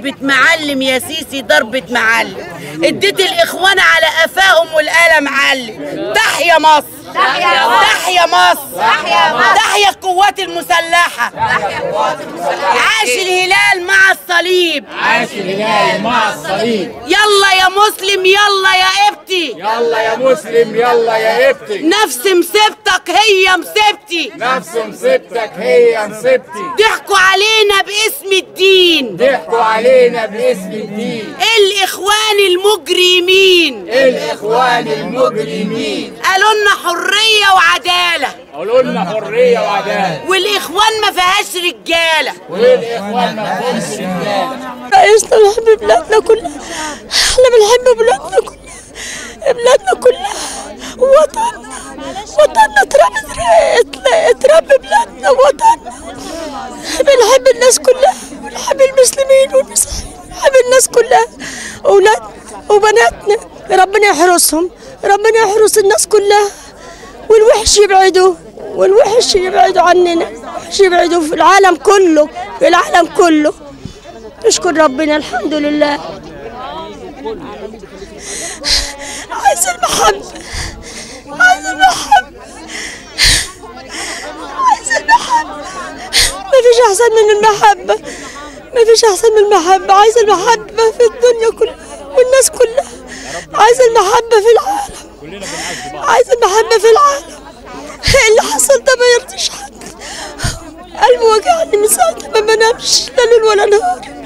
ضربة معلم يا سيسي ضربة معلم اديت الاخوان على قفاهم والقلم علم تحيا مصر تحيا مصر. تحيا مصر تحيا مصر. تحيا القوات المسلحة عاش الهلال مع الصليب عاش الهلال مع الصليب يلا يا مسلم يلا يا ابتي يلا يا مسلم يلا يا ابتي نفس مصيبتك هي مصيبتي نفس مصيبتك هي مصيبتي ضحكوا علينا باسم الدين ضحكوا علينا باسم الدين الاخوان المجرمين الاخوان المجرمين قالوا لنا حريه وعداله قالوا لنا حريه وعداله والاخوان ما فيهاش رجاله والاخوان ما فيهمش رجاله عايزنا نحب بلادنا كلها احنا بنحب بلادنا كلها بلادنا كلها وطننا وطننا اتربى اتربى بلادنا وطننا بنحب الناس كلها بنحب المسلمين والمسيحيين بنحب الناس كلها اولادنا وبناتنا ربنا يحرسهم ربنا يحرس الناس كلها والوحش يبعدوا والوحش يبعدوا عننا الوحش يبعدوا في العالم كله في العالم كله نشكر ربنا الحمد لله عايز المحبة عايز المحبة عايز المحبة ما فيش أحسن من المحبة ما فيش أحسن من المحبة عايز المحبة في الدنيا كلها والناس كلها عايز المحبة في العالم عايز المحبة في العالم اللي حصل ده ما يرضيش حد قلبي وجعني من ساعة ما بنامش لا ليل ولا نهار